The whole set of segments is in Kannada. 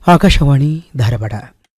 ಆಕಾಶವಾಣಿ ಧಾರವಾಡ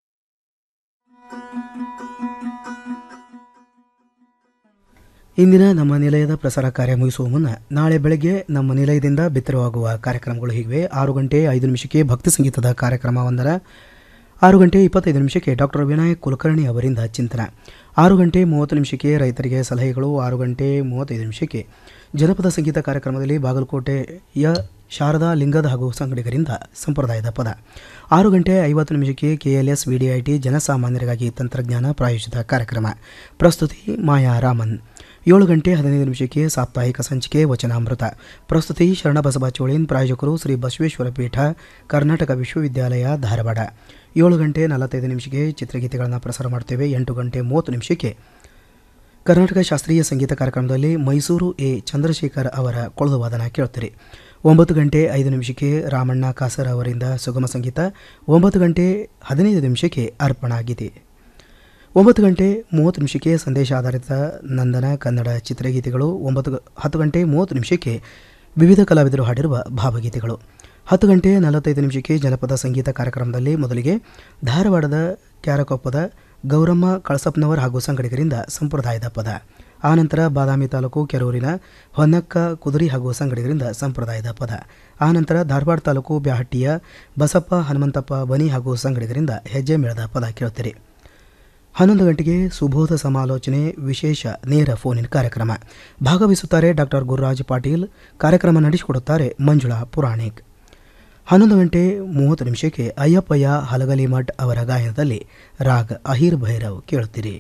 ಇಂದಿನ ನಮ್ಮ ನಿಲಯದ ಪ್ರಸಾರ ಕಾರ್ಯ ಮುಗಿಸುವ ಮುನ್ನ ನಾಳೆ ಬೆಳಗ್ಗೆ ನಮ್ಮ ನಿಲಯದಿಂದ ಬಿತ್ತರವಾಗುವ ಕಾರ್ಯಕ್ರಮಗಳು ಹೀಗಿವೆ ಆರು ಗಂಟೆ ಐದು ನಿಮಿಷಕ್ಕೆ ಭಕ್ತಿ ಸಂಗೀತದ ಕಾರ್ಯಕ್ರಮವೊಂದರ ಆರು ಗಂಟೆ ಇಪ್ಪತ್ತೈದು ನಿಮಿಷಕ್ಕೆ ಡಾಕ್ಟರ್ ವಿನಾಯಕ್ ಕುಲಕರ್ಣಿ ಅವರಿಂದ ಚಿಂತನ ಆರು ಗಂಟೆ ಮೂವತ್ತು ನಿಮಿಷಕ್ಕೆ ರೈತರಿಗೆ ಸಲಹೆಗಳು ಆರು ಗಂಟೆ ಮೂವತ್ತೈದು ನಿಮಿಷಕ್ಕೆ ಜನಪದ ಸಂಗೀತ ಕಾರ್ಯಕ್ರಮದಲ್ಲಿ ಬಾಗಲಕೋಟೆಯ ಶಾರದಾ ಲಿಂಗದ ಹಾಗೂ ಸಂಗಡಿಗರಿಂದ ಸಂಪ್ರದಾಯದ ಪದ ಆರು ಗಂಟೆ ಐವತ್ತು ನಿಮಿಷಕ್ಕೆ ಕೆಎಲ್ಎಸ್ ವಿಡಿಐಟಿ ಜನಸಾಮಾನ್ಯರಿಗಾಗಿ ತಂತ್ರಜ್ಞಾನ ಪ್ರಾಯೋಜಿತ ಕಾರ್ಯಕ್ರಮ ಪ್ರಸ್ತುತಿ ಮಾಯಾ ರಾಮನ್ ಏಳು ಗಂಟೆ ಹದಿನೈದು ನಿಮಿಷಕ್ಕೆ ಸಾಪ್ತಾಹಿಕ ಸಂಚಿಕೆ ವಚನಾಮೃತ ಪ್ರಸ್ತುತಿ ಶರಣಬಸವ ಚೋಳಿನ್ ಪ್ರಾಯೋಜಕರು ಶ್ರೀ ಬಸವೇಶ್ವರ ಪೀಠ ಕರ್ನಾಟಕ ವಿಶ್ವವಿದ್ಯಾಲಯ ಧಾರವಾಡ ಏಳು ಗಂಟೆ ನಲವತ್ತೈದು ನಿಮಿಷಕ್ಕೆ ಚಿತ್ರಗೀತೆಗಳನ್ನು ಪ್ರಸಾರ ಮಾಡ್ತೇವೆ ಎಂಟು ಗಂಟೆ ಮೂವತ್ತು ನಿಮಿಷಕ್ಕೆ ಕರ್ನಾಟಕ ಶಾಸ್ತ್ರೀಯ ಸಂಗೀತ ಕಾರ್ಯಕ್ರಮದಲ್ಲಿ ಮೈಸೂರು ಎ ಚಂದ್ರಶೇಖರ್ ಅವರ ಕೊಳಲು ವಾದನ ಕೇಳುತ್ತೀರಿ ಒಂಬತ್ತು ಗಂಟೆ ಐದು ನಿಮಿಷಕ್ಕೆ ರಾಮಣ್ಣ ಕಾಸರ್ ಅವರಿಂದ ಸುಗಮ ಸಂಗೀತ ಒಂಬತ್ತು ಗಂಟೆ ಹದಿನೈದು ನಿಮಿಷಕ್ಕೆ ಅರ್ಪಣಾ ಗೀತೆ ಒಂಬತ್ತು ಗಂಟೆ ಮೂವತ್ತು ನಿಮಿಷಕ್ಕೆ ಸಂದೇಶ ಆಧಾರಿತ ನಂದನ ಕನ್ನಡ ಚಿತ್ರಗೀತೆಗಳು ಒಂಬತ್ತು ಗ- ಹತ್ತು ಗಂಟೆ ಮೂವತ್ತು ನಿಮಿಷಕ್ಕೆ ವಿವಿಧ ಕಲಾವಿದರು ಹಾಡಿರುವ ಭಾವಗೀತೆಗಳು ಹತ್ತು ಗಂಟೆ ನಲವತ್ತೈದು ನಿಮಿಷಕ್ಕೆ ಜನಪದ ಸಂಗೀತ ಕಾರ್ಯಕ್ರಮದಲ್ಲಿ ಮೊದಲಿಗೆ ಧಾರವಾಡದ ಕ್ಯಾರಕೊಪ್ಪದ ಗೌರಮ್ಮ ಕಳಸಪ್ಪನವರ್ ಹಾಗೂ ಸಂಗಡಿಗರಿಂದ ಸಂಪ್ರದಾಯದ ಪದ ಆನಂತರ ಬಾದಾಮಿ ತಾಲೂಕು ಕೆರೂರಿನ ಹೊನ್ನಕ್ಕ ಕುದುರಿ ಹಾಗೂ ಸಂಗಡಿಗರಿಂದ ಸಂಪ್ರದಾಯದ ಪದ ಆನಂತರ ಧಾರವಾಡ ತಾಲೂಕು ಬ್ಯಾಹಟ್ಟಿಯ ಬಸಪ್ಪ ಹನುಮಂತಪ್ಪ ಬನಿ ಹಾಗೂ ಸಂಗಡಿಗರಿಂದ ಹೆಜ್ಜೆ ಮೇಳದ ಪದ ಕೇಳುತ್ತೀರಿ ಹನ್ನೊಂದು ಗಂಟೆಗೆ ಸುಬೋಧ ಸಮಾಲೋಚನೆ ವಿಶೇಷ ನೇರ ಫೋನ್ ಇನ್ ಕಾರ್ಯಕ್ರಮ ಭಾಗವಹಿಸುತ್ತಾರೆ ಡಾಕ್ಟರ್ ಗುರುರಾಜ್ ಪಾಟೀಲ್ ಕಾರ್ಯಕ್ರಮ ನಡೆಸಿಕೊಡುತ್ತಾರೆ ಮಂಜುಳಾ ಪುರಾಣಿಕ್ ಹನ್ನೊಂದು ಗಂಟೆ ಮೂವತ್ತು ನಿಮಿಷಕ್ಕೆ ಅಯ್ಯಪ್ಪಯ್ಯ ಹಲಗಲಿ ಮಠ್ ಅವರ ಗಾಯನದಲ್ಲಿ ರಾಗ್ ಅಹಿರ್ ಭೈರವ್ ಕೇಳುತ್ತೀರಿ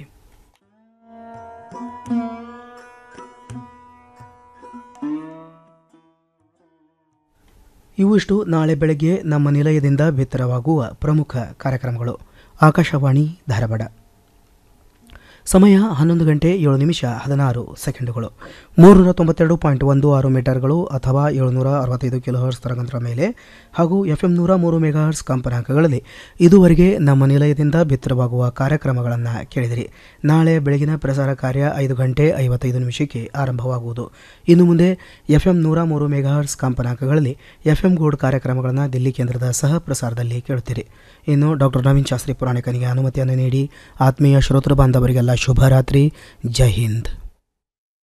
ಇವಿಷ್ಟು ನಾಳೆ ಬೆಳಗ್ಗೆ ನಮ್ಮ ನಿಲಯದಿಂದ ಬಿತ್ತರವಾಗುವ ಪ್ರಮುಖ ಕಾರ್ಯಕ್ರಮಗಳು ಆಕಾಶವಾಣಿ ಧಾರವಾಡ ಸಮಯ ಹನ್ನೊಂದು ಗಂಟೆ ಏಳು ನಿಮಿಷ ಹದಿನಾರು ಸೆಕೆಂಡುಗಳು ಮೂರುನೂರ ತೊಂಬತ್ತೆರಡು ಪಾಯಿಂಟ್ ಒಂದು ಆರು ಮೀಟರ್ಗಳು ಅಥವಾ ಏಳುನೂರ ಅರವತ್ತೈದು ಕಿಲೋಹರ್ಸ್ ತರಂಗಾಂತರ ಮೇಲೆ ಹಾಗೂ ಎಫ್ ಎಂ ನೂರ ಮೂರು ಮೆಗಾಹರ್ಸ್ ಕಂಪನಾಂಕಗಳಲ್ಲಿ ಇದುವರೆಗೆ ನಮ್ಮ ನಿಲಯದಿಂದ ಬಿತ್ತರವಾಗುವ ಕಾರ್ಯಕ್ರಮಗಳನ್ನು ಕೇಳಿದಿರಿ ನಾಳೆ ಬೆಳಗಿನ ಪ್ರಸಾರ ಕಾರ್ಯ ಐದು ಗಂಟೆ ಐವತ್ತೈದು ನಿಮಿಷಕ್ಕೆ ಆರಂಭವಾಗುವುದು ಇನ್ನು ಮುಂದೆ ಎಫ್ ಎಂ ನೂರ ಮೂರು ಮೆಗಾಹರ್ಸ್ ಕಂಪನಾಂಕಗಳಲ್ಲಿ ಎಫ್ ಎಂ ಗೋಲ್ಡ್ ಕಾರ್ಯಕ್ರಮಗಳನ್ನು ದಿಲ್ಲಿ ಕೇಂದ್ರದ ಸಹ ಪ್ರಸಾರದಲ್ಲಿ ಕೇಳುತ್ತೀರಿ ಇನ್ನು ಡಾಕ್ಟರ್ ನವೀನ್ ಶಾಸ್ತ್ರಿ ಪುರಾಣಿಕನಿಗೆ ಅನುಮತಿಯನ್ನು ನೀಡಿ ಆತ್ಮೀಯ ಶ್ರೋತೃ ಬಾಂಧವರಿಗೆಲ್ಲ ಶುಭರಾತ್ರಿ ಜೈ ಹಿಂದ್